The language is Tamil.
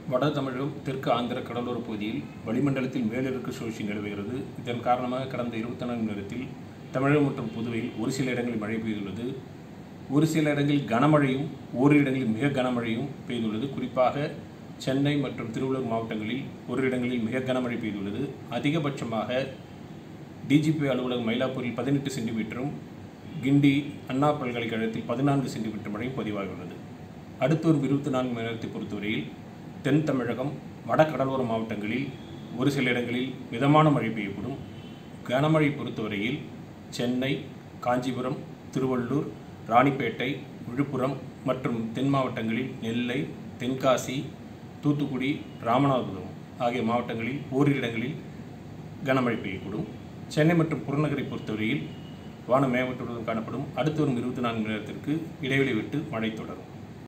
வட தமிழகம் தெற்கு ஆந்திர கடலோர பகுதியில் வளிமண்டலத்தில் மேலிறக்கு சுழற்சி நிலவுகிறது இதன் காரணமாக கடந்த இருபத்தி நான்கு மணி நேரத்தில் தமிழகம் மற்றும் புதுவையில் ஒரு சில இடங்களில் மழை பெய்துள்ளது ஒரு சில இடங்களில் கனமழையும் ஓரிரு இடங்களில் மிக கனமழையும் பெய்துள்ளது குறிப்பாக சென்னை மற்றும் திருவள்ளூர் மாவட்டங்களில் ஒரு இடங்களில் மிக கனமழை பெய்துள்ளது அதிகபட்சமாக டிஜிபி அலுவலகம் மயிலாப்பூரில் பதினெட்டு சென்டிமீட்டரும் கிண்டி அண்ணா பல்கலைக்கழகத்தில் பதினான்கு சென்டிமீட்டர் மழை பதிவாகியுள்ளது அடுத்த ஒரு இருபத்தி நான்கு மணி நேரத்தை பொறுத்தவரையில் தென் தமிழகம் வட கடலோர மாவட்டங்களில் ஒரு சில இடங்களில் மிதமான மழை பெய்யக்கூடும் கனமழை பொறுத்தவரையில் சென்னை காஞ்சிபுரம் திருவள்ளூர் ராணிப்பேட்டை விழுப்புரம் மற்றும் தென் மாவட்டங்களில் நெல்லை தென்காசி தூத்துக்குடி ராமநாதபுரம் ஆகிய மாவட்டங்களில் ஓரிரு இடங்களில் கனமழை பெய்யக்கூடும் சென்னை மற்றும் புறநகரை பொறுத்தவரையில் வானம் மேகமூட்டத்துடன் காணப்படும் அடுத்து வரும் இருபத்தி நான்கு மணி நேரத்திற்கு இடைவெளி விட்டு மழை தொடரும்